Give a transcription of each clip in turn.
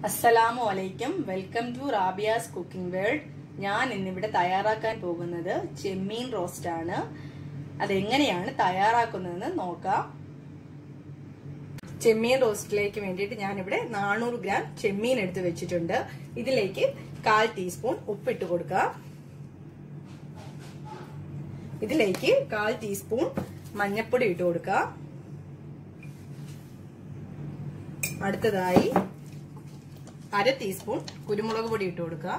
അസ്സലാമു അലൈക്കും welcome to Rabiya's cooking world ഞാൻ ഇന്നിവിടെ തയ്യാറാക്കാൻ പോകുന്നത് ചെമ്മീൻ റോസ്റ്റ് ആണ് അതെങ്ങനെയാണ് തയ്യാറാക്കുന്നതെന്ന് നോക്കാം ചെമ്മീൻ റോസ്റ്റിലേക്ക് വേണ്ടിയിട്ട് ഞാനിവിടെ നാനൂറ് ഗ്രാം ചെമ്മീൻ എടുത്ത് വെച്ചിട്ടുണ്ട് ഇതിലേക്ക് കാൽ ടീസ്പൂൺ ഉപ്പിട്ട് കൊടുക്കാം ഇതിലേക്ക് കാൽ ടീസ്പൂൺ മഞ്ഞപ്പൊടി ഇട്ട് കൊടുക്കാം അടുത്തതായി അര ടീസ്പൂൺ കുരുമുളക് പൊടി ഇട്ട് കൊടുക്കുക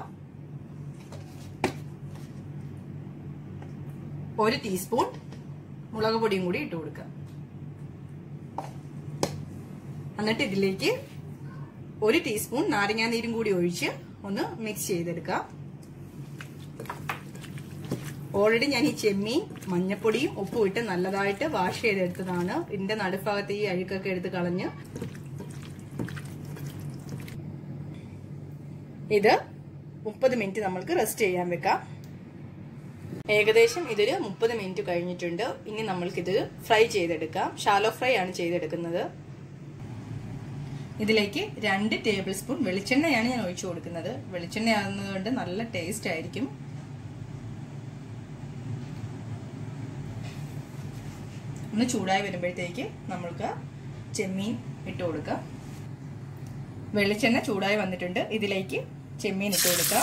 ഒരു ടീസ്പൂൺ മുളക് പൊടിയും കൂടി ഇട്ട് കൊടുക്കുക എന്നിട്ട് ഇതിലേക്ക് ഒരു ടീസ്പൂൺ നാരങ്ങാനീരും കൂടി ഒഴിച്ച് ഒന്ന് മിക്സ് ചെയ്തെടുക്കാം ഓൾറെഡി ഞാൻ ഈ ചെമ്മീൻ മഞ്ഞപ്പൊടിയും ഉപ്പും ഇട്ട് നല്ലതായിട്ട് വാഷ് ചെയ്തെടുത്തതാണ് ഇതിന്റെ നടുഭാഗത്ത് ഈ അഴുക്കൊക്കെ എടുത്ത് കളഞ്ഞ് ഇത് മുപ്പത് മിനിറ്റ് നമ്മൾക്ക് റെസ്റ്റ് ചെയ്യാൻ വെക്കാം ഏകദേശം ഇതൊരു മുപ്പത് മിനിറ്റ് കഴിഞ്ഞിട്ടുണ്ട് ഇനി നമ്മൾക്കിത് ഫ്രൈ ചെയ്തെടുക്കാം ഷാലോ ഫ്രൈ ആണ് ചെയ്തെടുക്കുന്നത് ഇതിലേക്ക് രണ്ട് ടേബിൾ സ്പൂൺ വെളിച്ചെണ്ണയാണ് ഞാൻ ഒഴിച്ചു കൊടുക്കുന്നത് വെളിച്ചെണ്ണ ആകുന്നതുകൊണ്ട് നല്ല ടേസ്റ്റ് ആയിരിക്കും ഒന്ന് ചൂടായി വരുമ്പോഴത്തേക്ക് നമ്മൾക്ക് ചെമ്മീൻ ഇട്ട് കൊടുക്കാം വെളിച്ചെണ്ണ ചൂടായി വന്നിട്ടുണ്ട് ഇതിലേക്ക് ചെമ്മീൻ ഇട്ട് കൊടുക്കുക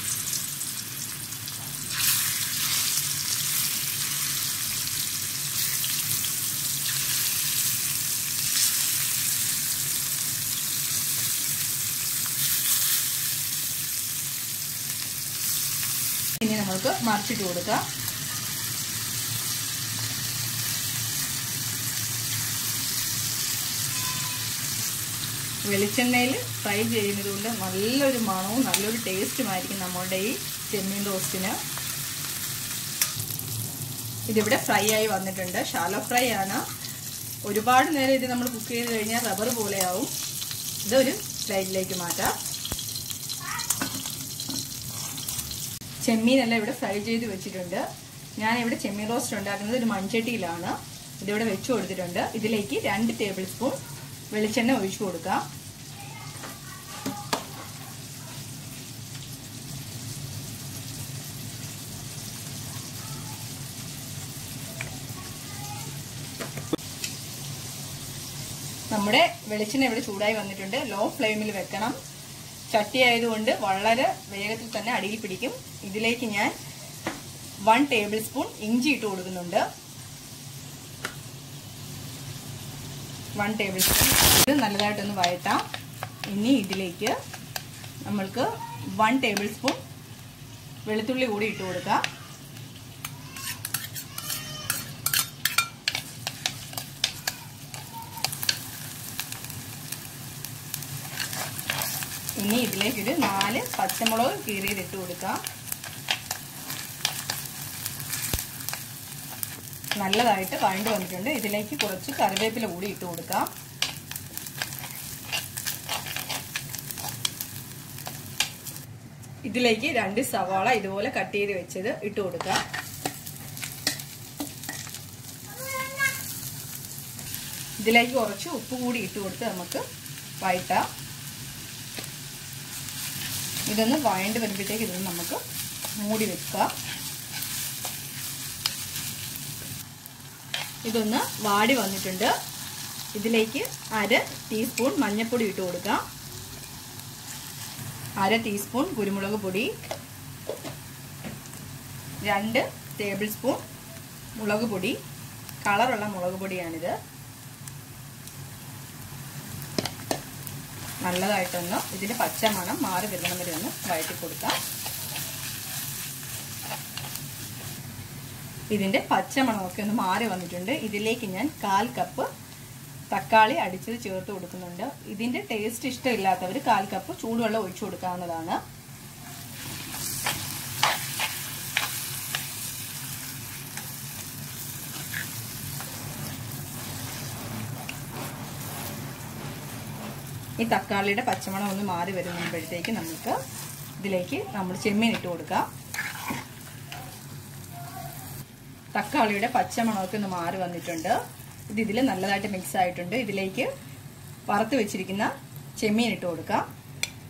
ഇനി നമുക്ക് മറിച്ചിട്ട് കൊടുക്കാം വെളിച്ചെണ്ണയിൽ ഫ്രൈ ചെയ്യുന്നത് കൊണ്ട് നല്ലൊരു മണവും നല്ലൊരു ടേസ്റ്റുമായിരിക്കും നമ്മളുടെ ഈ ചെമ്മീൻ റോസ്റ്റിന് ഇതിവിടെ ഫ്രൈ ആയി വന്നിട്ടുണ്ട് ഷാലോ ഫ്രൈ ആണ് ഒരുപാട് നേരം ഇത് നമ്മൾ കുക്ക് ചെയ്ത് കഴിഞ്ഞാൽ റബ്ബർ പോലെയാവും ഇതൊരു സ്ലൈഡിലേക്ക് മാറ്റാം ചെമ്മീനെല്ലാം ഇവിടെ ഫ്രൈ ചെയ്ത് വെച്ചിട്ടുണ്ട് ഞാൻ ഇവിടെ ചെമ്മീൻ റോസ്റ്റ് ഉണ്ടാക്കുന്നത് ഒരു മൺചട്ടിയിലാണ് ഇതിവിടെ വെച്ചു കൊടുത്തിട്ടുണ്ട് ഇതിലേക്ക് രണ്ട് ടേബിൾ സ്പൂൺ വെളിച്ചെണ്ണ ഒഴിച്ചു കൊടുക്കാം നമ്മുടെ വെളിച്ചെണ്ണ ഇവിടെ ചൂടായി വന്നിട്ടുണ്ട് ലോ ഫ്ലെയിമിൽ വെക്കണം ചട്ടി ആയതുകൊണ്ട് വളരെ വേഗത്തിൽ തന്നെ അടിയിൽ പിടിക്കും ഇതിലേക്ക് ഞാൻ വൺ ടേബിൾ സ്പൂൺ ഇഞ്ചി ഇട്ട് കൊടുക്കുന്നുണ്ട് വൺ ടേബിൾ സ്പൂൺ ഇത് നല്ലതായിട്ടൊന്ന് വഴറ്റാം ഇനി ഇതിലേക്ക് നമ്മൾക്ക് വൺ ടേബിൾ സ്പൂൺ വെളുത്തുള്ളി കൂടി ഇട്ട് കൊടുക്കാം ഇനി ഇതിലേക്ക് ഒരു നാല് പച്ചമുളക് കീറിയത് ഇട്ട് കൊടുക്കാം നല്ലതായിട്ട് വഴണ്ട് വന്നിട്ടുണ്ട് ഇതിലേക്ക് കുറച്ച് കറിവേപ്പില കൂടി ഇട്ട് കൊടുക്കാം ഇതിലേക്ക് രണ്ട് സവാള ഇതുപോലെ കട്ട് ചെയ്ത് വെച്ചത് ഇട്ട് കൊടുക്കാം ഇതിലേക്ക് കുറച്ച് ഉപ്പ് കൂടി ഇട്ട് കൊടുത്ത് നമുക്ക് വഴറ്റാം ഇതൊന്ന് വഴണ്ട് വരുമ്പോഴത്തേക്ക് ഇതൊന്ന് നമുക്ക് മൂടി വെക്കുക ഇതൊന്ന് വാടി വന്നിട്ടുണ്ട് ഇതിലേക്ക് അര ടീസ്പൂൺ മഞ്ഞൾപ്പൊടി ഇട്ട് കൊടുക്കാം അര ടീസ്പൂൺ കുരുമുളക് പൊടി രണ്ട് ടേബിൾ സ്പൂൺ മുളക് പൊടി കളറുള്ള മുളക് പൊടിയാണിത് നല്ലതായിട്ടൊന്ന് ഇതിൻ്റെ പച്ചമണം മാറി വരുന്ന വരെ ഒന്ന് വഴറ്റി കൊടുക്കാം ഇതിൻ്റെ പച്ചമണമൊക്കെ ഒന്ന് മാറി വന്നിട്ടുണ്ട് ഇതിലേക്ക് ഞാൻ കാൽ കപ്പ് തക്കാളി അടിച്ചത് ചേർത്ത് കൊടുക്കുന്നുണ്ട് ഇതിൻ്റെ ടേസ്റ്റ് ഇഷ്ടമില്ലാത്തവർ കാൽ കപ്പ് ചൂടുവെള്ളം ഒഴിച്ചു കൊടുക്കാവുന്നതാണ് ഈ തക്കാളിയുടെ പച്ചമണം ഒന്ന് മാറി വരുമ്പോഴത്തേക്ക് നമുക്ക് ഇതിലേക്ക് നമ്മൾ ചെമ്മീൻ ഇട്ട് കൊടുക്കാം തക്കാളിയുടെ പച്ചമണമൊക്കെ ഒന്ന് മാറി വന്നിട്ടുണ്ട് ഇത് ഇതിൽ നല്ലതായിട്ട് മിക്സ് ആയിട്ടുണ്ട് ഇതിലേക്ക് വറുത്ത് വെച്ചിരിക്കുന്ന ചെമ്മീൻ ഇട്ട് കൊടുക്കാം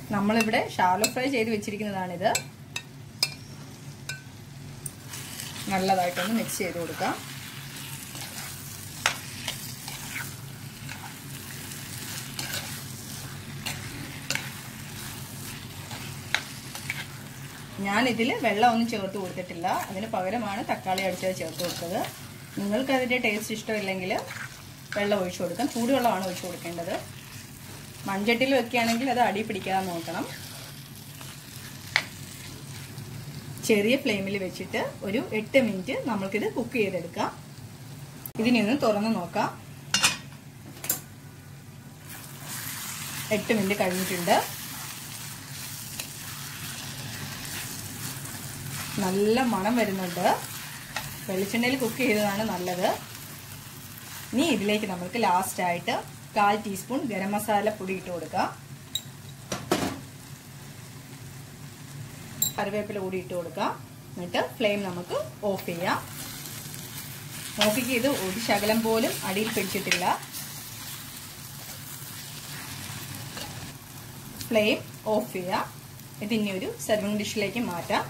നമ്മളിവിടെ ഷാലോ ഫ്രൈ ചെയ്ത് വെച്ചിരിക്കുന്നതാണിത് നല്ലതായിട്ടൊന്ന് മിക്സ് ചെയ്ത് കൊടുക്കാം ഞാനിതിൽ വെള്ളമൊന്നും ചേർത്ത് കൊടുത്തിട്ടില്ല അതിന് പകരമാണ് തക്കാളി അടിച്ചത് ചേർത്ത് കൊടുത്തത് നിങ്ങൾക്ക് അതിൻ്റെ ടേസ്റ്റ് ഇഷ്ടമില്ലെങ്കിൽ വെള്ളം ഒഴിച്ചു കൊടുക്കാം ചൂടുവെള്ളമാണ് ഒഴിച്ചു കൊടുക്കേണ്ടത് മൺചട്ടിയിൽ വെക്കുകയാണെങ്കിൽ അത് അടി പിടിക്കാതെ നോക്കണം ചെറിയ ഫ്ലെയിമിൽ വെച്ചിട്ട് ഒരു എട്ട് മിനിറ്റ് നമ്മൾക്കിത് കുക്ക് ചെയ്തെടുക്കാം ഇതിനെ ഒന്ന് തുറന്ന് നോക്കാം എട്ട് മിനിറ്റ് കഴിഞ്ഞിട്ടുണ്ട് നല്ല മണം വരുന്നുണ്ട് വെളിച്ചെണ്ണയിൽ കുക്ക് ചെയ്തതാണ് നല്ലത് ഇനി ഇതിലേക്ക് നമുക്ക് ലാസ്റ്റ് ആയിട്ട് കാൽ ടീസ്പൂൺ ഗരം മസാല പൊടി ഇട്ട് കൊടുക്കാം കറിവേപ്പില കൂടി ഇട്ട് കൊടുക്കാം എന്നിട്ട് ഫ്ലെയിം നമുക്ക് ഓഫ് ചെയ്യാം നോക്കിക്ക് ഇത് ഒരു ശകലം പോലും അടിയിൽ പിടിച്ചിട്ടില്ല ഫ്ലെയിം ഓഫ് ചെയ്യാം ഇതിനി ഒരു സെർവിങ് ഡിഷിലേക്ക് മാറ്റാം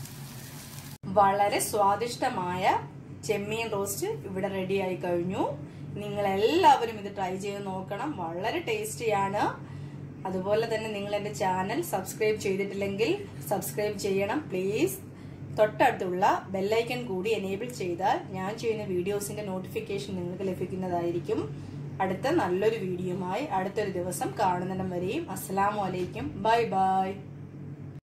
വളരെ സ്വാദിഷ്ടമായ ചെമ്മീൻ റോസ്റ്റ് ഇവിടെ റെഡി ആയി കഴിഞ്ഞു നിങ്ങൾ എല്ലാവരും ഇത് ട്രൈ ചെയ്ത് നോക്കണം വളരെ ടേസ്റ്റിയാണ് അതുപോലെ തന്നെ നിങ്ങൾ എൻ്റെ ചാനൽ സബ്സ്ക്രൈബ് ചെയ്തിട്ടില്ലെങ്കിൽ സബ്സ്ക്രൈബ് ചെയ്യണം പ്ലീസ് തൊട്ടടുത്തുള്ള ബെല്ലൈക്കൺ കൂടി എനേബിൾ ചെയ്താൽ ഞാൻ ചെയ്യുന്ന വീഡിയോസിന്റെ നോട്ടിഫിക്കേഷൻ നിങ്ങൾക്ക് ലഭിക്കുന്നതായിരിക്കും അടുത്ത നല്ലൊരു വീഡിയോയുമായി അടുത്തൊരു ദിവസം കാണുന്നിടം വരെയും അസ്സലാമു അലൈക്കും ബൈ ബൈ